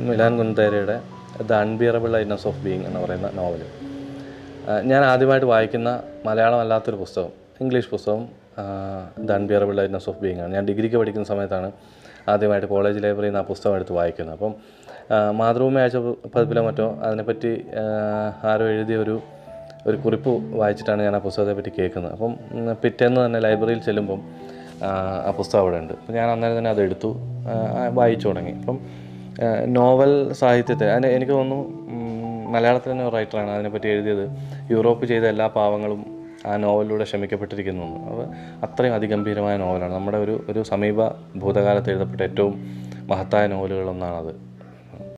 Milan കുന്തേരയുടെ the unbearable lightness of being എന്ന് പറയുന്ന നോവൽ ഞാൻ ആദ്യമായിട്ട് വായിക്കുന്ന മലയാളം അല്ലാത്തൊരു പുസ്തകം ഇംഗ്ലീഷ് പുസ്തകം the unbearable lightness of being ആണ് ഞാൻ ഡിഗ്രിക്ക് പഠിക്കുന്ന സമയത്താണ് ആദ്യമായിട്ട് കോളേജ് ലൈബ്രറിയിൽ നിന്ന് ആ പുസ്തകം എടുത്ത് വായിക്കുന്നത് അപ്പം ആ, മാതൃഭൂമി ആഴ്ച പതിപ്പിലോ മറ്റോ അതിനെപ്പറ്റി ആ, ആരോ എഴുതിയ ഒരു ഒരു കുറിപ്പ് വായിച്ചിട്ടാണ് ഞാൻ ആ പുസ്തകത്തെ പറ്റി കേൾക്കുന്നത് അപ്പം ഉം, പിറ്റേന്ന് തന്നെ ലൈബ്രറിയിൽ ചെല്ലുമ്പം ആ, ആ പുസ്തകം അവിടെ ഉണ്ട് അപ്പം ഞാൻ അന്നേരം തന്നെ അത് എടുത്തു ആ, ആ, വായിച്ചു തുടങ്ങി അപ്പം ആ, നോവൽ സാഹിത്യത്തെ അതിന് എനിക്ക് തോന്നുന്നു ഉം, മലയാളത്തിൽ തന്നെ ഒരു റൈറ്ററാണ് അതിനെപ്പറ്റി എഴുതിയത് യൂറോപ്പ് ചെയ്ത എല്ലാ പാവങ്ങളും ആ നോവലിലൂടെ ക്ഷമിക്കപ്പെട്ടിരിക്കുന്നു എന്ന്. അപ്പോൾ അത്രയും അതിഗംഭീരമായ നോവലാണ് നമ്മുടെ ഒരു ഒരു സമീപ ഭൂതകാലത്ത് എഴുതപ്പെട്ട ഏറ്റവും മഹത്തായ നോവലുകളൊന്നാണത്